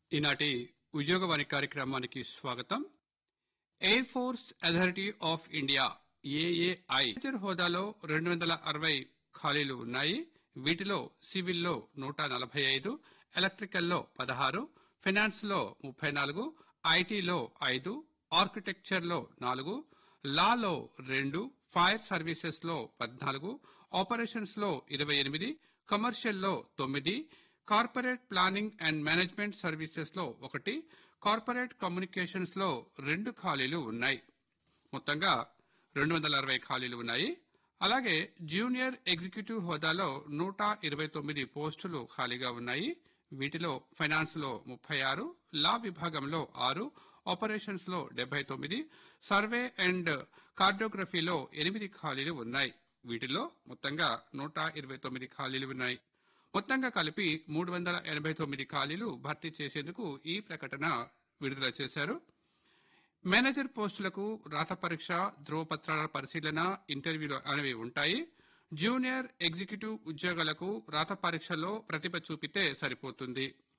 ఈనాటి ఉద్యోగవాణి కార్యక్రమానికి స్వాగతం air force authority of India AAI major హోదాలో రెండు వందల అరవై ఖాళీలు ఉన్నాయి వీటిలో సివిల్లో నూట నలభై ఐదు ఎలక్ట్రికల్లో పదహారు ఫైనాన్స్ లో ముప్పై నాలుగు ఐటీలో ఐదు ఆర్కిటెక్చర్ లో నాలుగు లాలో రెండు ఫైర్ సర్వీసెస్ లో పద్నాలుగు ఆపరేషన్స్ లో ఇరవై ఎనిమిది కమర్షియల్ లో తొమ్మిది corporate planning and management services లో ఒకటి కార్పొరేట్ కమ్యూనికేషన్స్ లో రెండు ఖాళీలు ఉన్నాయి మొత్తంగా రెండు వందల అరవై ఖాళీలు ఉన్నాయి అలాగే జూనియర్ ఎగ్జిక్యూటివ్ హోదాలో నూట ఇరవై తొమ్మిది పోస్టులు ఖాళీగా ఉన్నాయి వీటిలో ఫైనాన్స్ లో ముప్పై ఆరు లా విభాగంలో ఆరు ఆపరేషన్స్ లో డెబ్బై తొమ్మిది సర్వే అండ్ కార్డియోగ్రఫీలో ఎనిమిది ఖాళీలు ఉన్నాయి వీటిలో మొత్తంగా నూట ఇరవై తొమ్మిది ఖాళీలు ఉన్నాయి మొత్తంగా కలిపి మూడు వందల ఎనభై తొమ్మిది ఖాళీలు భర్తీ చేసేందుకు ఈ ప్రకటన విడుదల చేశారు మేనేజర్ పోస్టులకు రాత పరీక్ష ధ్రువపత్రాల పరిశీలన ఇంటర్వ్యూలు అనేవి ఉంటాయి జూనియర్ ఎగ్జిక్యూటివ్ ఉద్యోగాలకు రాత పరీక్షలో ప్రతిభ చూపితే సరిపోతుంది